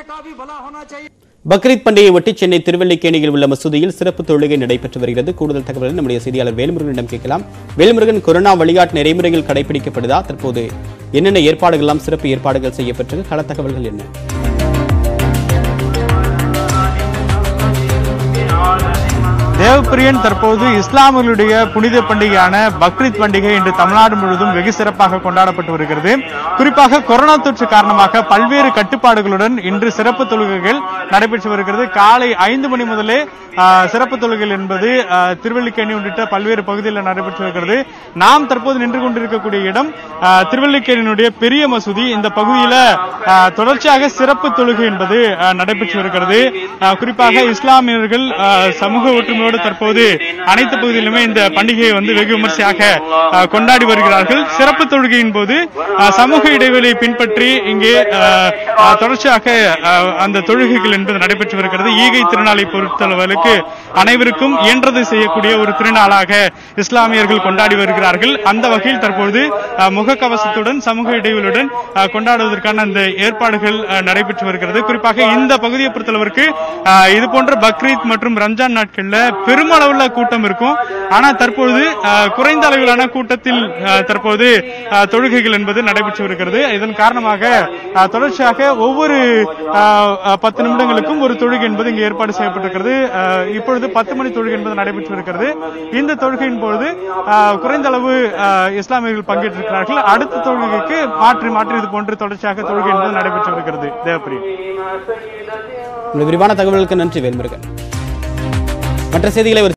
का भी भला होना चाहिए பக்ரீத் பண்டிகையை ஒட்டி சென்னை திருவல்லிக்கேணியில் உள்ள மசூதியில் சிறப்பு தொழுகை நடைபெற்று வருகிறது கூடுதல் தகவல்களை நம்முடைய செய்தியாளர் வேல்முருகனிடம் கேட்கலாம் வேல்முருகன் கொரோனா வழிகாட்டு நெறிமுறைகள் கடைபிடிக்கப்படுதா தற்போது என்னென்ன ஏற்பாடுகள் எல்லாம் சிறப்பு ஏற்பாடுகள் செய்யப்பட்டிருக்கு கள தகவல்கள் என்ன தேவப்பிரியன் தற்போது இஸ்லாமியர்களுடைய புனித பண்டிகையான பக்ரீத் பண்டிகை இன்று தமிழ்நாடு முழுவதும் வெகு சிறப்பாக கொண்டாடப்பட்டு வருகிறது குறிப்பாக கொரோனா தொற்று காரணமாக பல்வேறு கட்டுப்பாடுகளுடன் இன்று சிறப்பு தொழுகைகள் நடைபெற்று வருகிறது காலை ஐந்து மணி முதலே ஆ, சிறப்பு தொழுகைகள் என்பது ஆ, திருவல்லிக்கேணி உள்ளிட்ட பல்வேறு பகுதிகளில் நடைபெற்று வருகிறது நாம் தற்போது நின்று கொண்டிருக்கக்கூடிய இடம் ஆ, திருவல்லிக்கேணியினுடைய பெரிய மசூதி இந்த பகுதியில ஆ, தொடர்ச்சியாக சிறப்பு தொழுகை என்பது ஆ, நடைபெற்று வருகிறது ஆ, குறிப்பாக இஸ்லாமியர்கள் ஆ, சமூக ஒற்றுமையோடு தற்போது அனைத்து பகுதியிலுமே இந்த பண்டிகையை வந்து வெகு விமர்சையாக ஆ, கொண்டாடி வருகிறார்கள் சிறப்பு தொழுகையின் போது ஆ, சமூக இடைவெளியை பின்பற்றி இங்கே ஆ, ஆ, தொடர்ச்சியாக ஆ, அந்த தொழுகைகள் என்பது நடைபெற்று வருகிறது ஈகை திருநாளை பொறுத்தளவுக்கு அனைவருக்கும் இயன்றது செய்யக்கூடிய ஒரு திருநாளாக இஸ்லாமியர்கள் கொண்டாடி வருகிறார்கள் அந்த வகையில் தற்பொழுது ஆ, முகக்கவசத்துடன் சமூக இடைவெளியுடன் ஆ, கொண்டாடுவதற்கான அந்த ஏற்பாடுகள் ஆ, நடைபெற்று வருகிறது குறிப்பாக இந்த பகுதியை பொறுத்தளவிற்கு ஆ, இது போன்ற பக்ரீத் மற்றும் ரம்ஜான் நாட்கள்ல பெருமளவுள்ள கூட்டம் இருக்கும் ஆனா தற்பொழுது ஆ, குறைந்த அளவிலான கூட்டத்தில் ஆ, தற்போது ஆ, தொழுகைகள் என்பது நடைபெற்று வருகிறது இதன் காரணமாக ஆ, தொடர்ச்சியாக ஒவ்வொரு ஆ, ஆ, பத்து நிமிடங்களுக்கும் ஒரு தொழுகை என்பது இங்கு ஏற்பாடு செய்யப்பட்டிருக்கிறது ஆ, இப்பொழுது பத்து மணி தொழுகை என்பது நடைபெற்று இருக்கிறது இந்த தொழுகையின் பொழுது ஆ, குறைந்த அளவு ஆ, இஸ்லாமியர்கள் பங்கேற்றிருக்கிறார்கள் அடுத்த தொழுகைக்கு மாற்றி மாற்றி இது போன்று தொடர்ச்சியாக தொழுகை என்பது நடைபெற்று இருக்கிறது தேவப்பிரியம் உங்கள் விரிவான தகவலுக்கு நன்றி வேல்முருகன் மற்ற செய்திகளை ஒரு